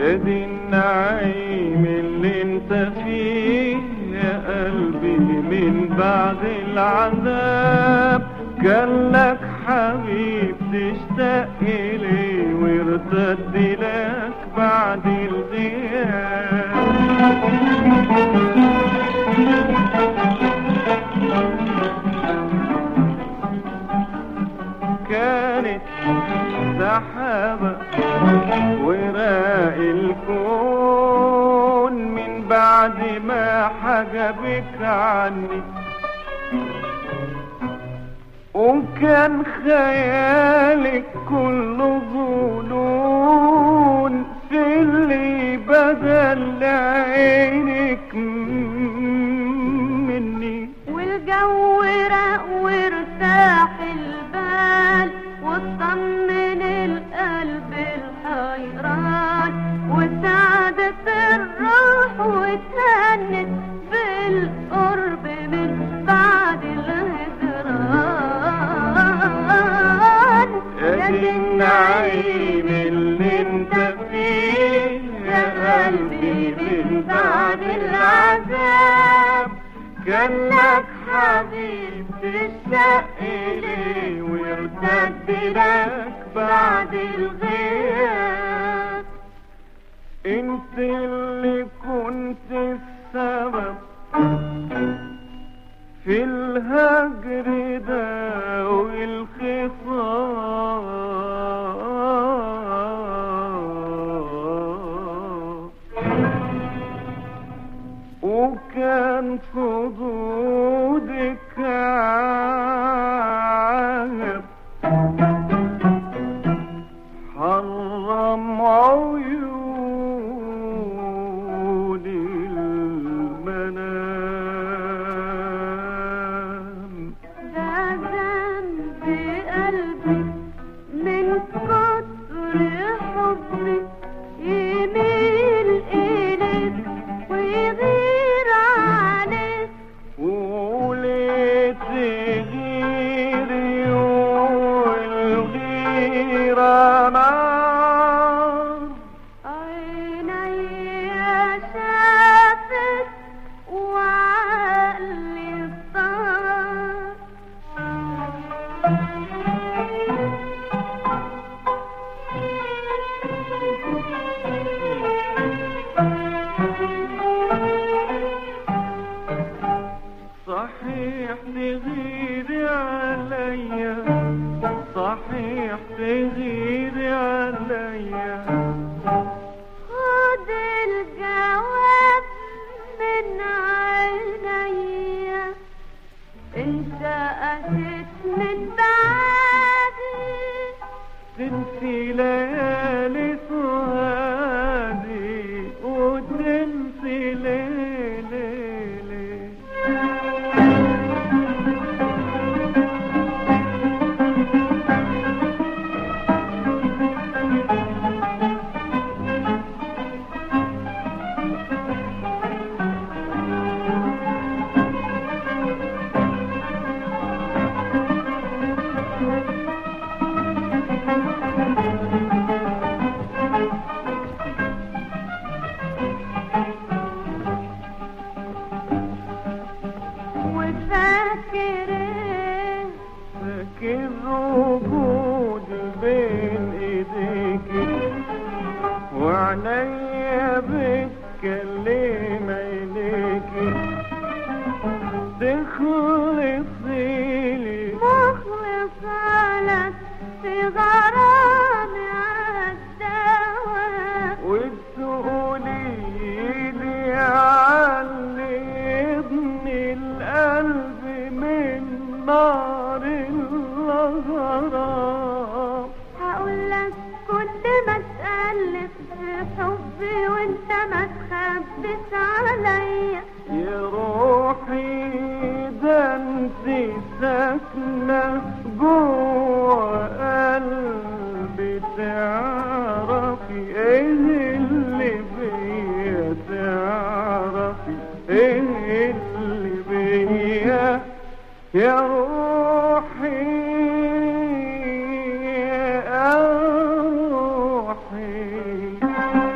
ادي النعيم اللي انت فيه يا قلبي من بعد العذاب كان لك حبيب تشتاق إليه وارتد لك بعد الغياب كانت سحابة وراء الكون من بعد ما حجبك عني وكان خيالك كله ظنون في اللي بدل عينك مني والجو رق وارتاح البال واطمن القلب الحيران وسعدت الروح وتهنت بالقرب من بعد الهجران يا دي النعيم اللي انت فيه يا قلبي من بعد العذاب كان لك حبيب تشتاق إليه وارتد لك بعد الغياب انت اللي كنت السبب في الهجر ده والخصام وكان خدودك عهد حرم عيون المنام ده ذنب قلبي من كتر حبي يميل إليك ويغير عليك وليه تغيري والغيرة نار عيني شافت وعقلي صار صحيح تغيري عليا صحيح تغيري عليا خد الجواب من عينيا انت قست من بعدي تنسي ليالي سهادي وتنسي ليلي وفاكر ايه فاكر وجودي بين ايديكي وعينيا بتكلم عينيكي تخلصي لي مخلصة لك في غرامي عالدواء وتقولي لي علمني القلب من نار الغرام هقول لك كل ما تقلب في حبي وانت ما تخبيش عليا يا روحي ده انت ساكنة جوه قلبي تعرفي ايه اللي بيا تعرفي ايه اللي بيا يا روحي يا روحي